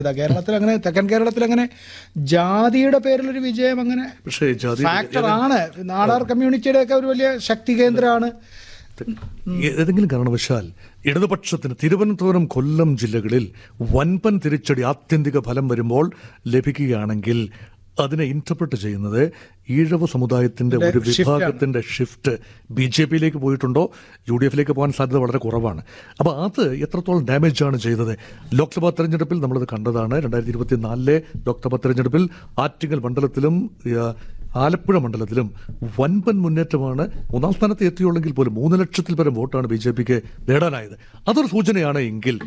ഇതാ കേരളത്തിൽ അങ്ങനെ തെക്കൻ കേരളത്തിൽ അങ്ങനെ ജാതിയുടെ പേരിലൊരു വിജയം അങ്ങനെ പക്ഷേ ജാതി ഫാക്ടർ ആണ് നാടാർ കമ്മ്യൂണിറ്റിയുടെ ഒക്കെ ഒരു വലിയ ശക്തി കേന്ദ്രമാണ് ഏതെങ്കിലും കാരണവശാൽ ഇടതുപക്ഷത്തിന് തിരുവനന്തപുരം കൊല്ലം ജില്ലകളിൽ വൻപൻ തിരിച്ചടി ആത്യന്തിക ഫലം വരുമ്പോൾ ലഭിക്കുകയാണെങ്കിൽ അതിനെ ഇന്റർപ്രറ്റ് ചെയ്യുന്നത് ഈഴവ സമുദായത്തിന്റെ ഒരു വിഭാഗത്തിന്റെ ഷിഫ്റ്റ് ബി ജെ പിയിലേക്ക് പോയിട്ടുണ്ടോ യു ഡി എഫിലേക്ക് പോകാൻ സാധ്യത വളരെ കുറവാണ് അപ്പോൾ അത് എത്രത്തോളം ഡാമേജ് ആണ് ചെയ്തത് ലോക്സഭാ തെരഞ്ഞെടുപ്പിൽ നമ്മളത് കണ്ടതാണ് രണ്ടായിരത്തി ഇരുപത്തിനാലിലെ ലോക്സഭാ തെരഞ്ഞെടുപ്പിൽ ആറ്റിങ്ങൽ മണ്ഡലത്തിലും ആ, ആലപ്പുഴ മണ്ഡലത്തിലും വൻപൻ മുന്നേറ്റമാണ് മൂന്നാം സ്ഥാനത്ത് എത്തിയുള്ളെങ്കിൽ പോലും മൂന്ന് ലക്ഷത്തിൽ പരം വോട്ടാണ് ബി ജെ പിക്ക് നേടാനായത് അതൊരു സൂചനയാണ് എങ്കിൽ